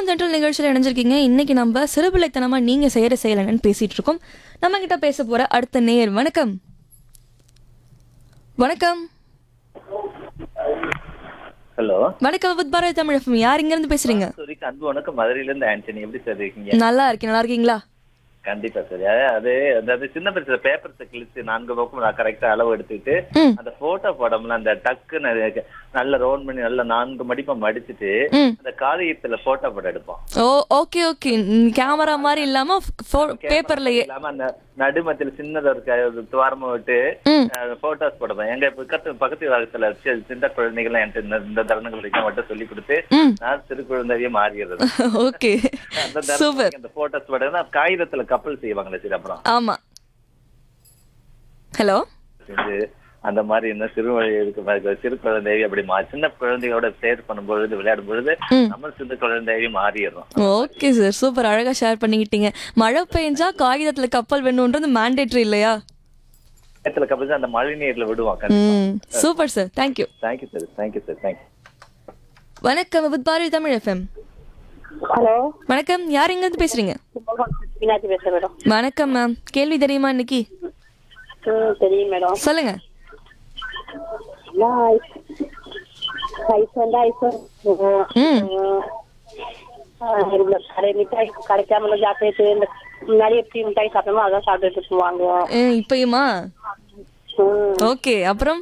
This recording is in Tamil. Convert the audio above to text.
தென்றல் நிகழ்ச்சியில் இணைஞ்சிருக்கீங்க இன்னைக்கு நம்ம சிறுபிள்ளைத்தனமா நீங்க செய்யற செயல் என்னன்னு பேசிட்டு இருக்கோம் நம்ம கிட்ட பேச போற அடுத்த நேர் வணக்கம் வணக்கம் ஹலோ வணக்கம் வித் பாரதி தமிழ் FM. யார் இங்க இருந்து பேசுறீங்க சூரிக்கு அன்பு வணக்கம் மதுரையில இருந்து ஆண்டனி எப்படி சார் இருக்கீங்க நல்லா இருக்கேன் நல்லா இருக்கீங்களா கண்டிப்பா சார் அது அதாவது சின்ன பெருசு பேப்பர்ஸை கிழிச்சு நான்கு பக்கம் நான் கரெக்டா அளவு எடுத்துக்கிட்டு ம். அந்த போட்டோ படம்ல அந்த டக்குன்னு நல்ல ரவுண்ட் பண்ணி நல்ல நான்கு மடிப்பா மடிச்சிட்டு ம் அந்த காகிதத்துல போட்டோ படம் எடுப்போம் ஓ ஓகே ஓகே கேமரா மாதிரி இல்லாம பேப்பர்லயே இல்லாம அந்த நடுமத்தில சின்னதா ஒரு க- ஒரு துவாரமா விட்டு ம் போட்டோஸ் போடுவேன் எங்க பக்கத்து பக்கத்து வகத்துல சின்ன குழந்தைகள் என்கிட்ட இந்த- இந்த தருணங்கள் வரைக்கும் மட்டும் சொல்லி கொடுத்து ம் நான் சிறு குழந்தையே மாறிடுறது ஓகே அந்த சூப்பர் தருணம் இந்த போட்டோஸ் படம் காகிதத்துல கப்பல் செய்வாங்களே சரி அப்புறம் ஆமா ஹலோ செஞ்சு அந்த மாதிரி என்ன சிறு வழி இருக்கு பாருங்க, சிறு குழந்தை அப்படி மா சின்ன குழந்தையோட ஷேர் பண்ணும் பொழுது விளையாடும் பொழுது ம். நம்ம சின்ன குழந்தையை மாறிடுறோம் ஓகே சார் சூப்பர் அழகா ஷேர் பண்ணிக்கிட்டீங்க மழை பெஞ்சா காகிதத்துல கப்பல் வேணும்ன்றது மேண்டேட்ரி இல்லையா நேரத்துல கப்பல் அந்த மழை நீர்ல விடுவான் ம் super sir thank you thank you sir thank you sir thank you வணக்கம் with Bharathi Tamil FM hello வணக்கம் யார் எங்க இருந்து பேசுறீங்க மீனாட்சி பேசுறேன் மேடம் வணக்கம் மேம் கேள்வி தெரியுமா இன்னைக்கு ம் தெரியும் மேடம் சொல்லுங்க நான் ஐஸ் ஐஸ் வந்து ஐஸ் வாங்குவோம். ம் ம். ஆ, இந்த கடை மிட்டாய் கிடைக்காம ஜாக்கிரதை இந்த முன்னாடி எப்படி மிட்டாய் சாப்பிட்டோமோ அதான் சாப்பிட்டுட்டு வாங்குவோம் அஹ், இப்பயுமா ம். ஓகே அப்புறம்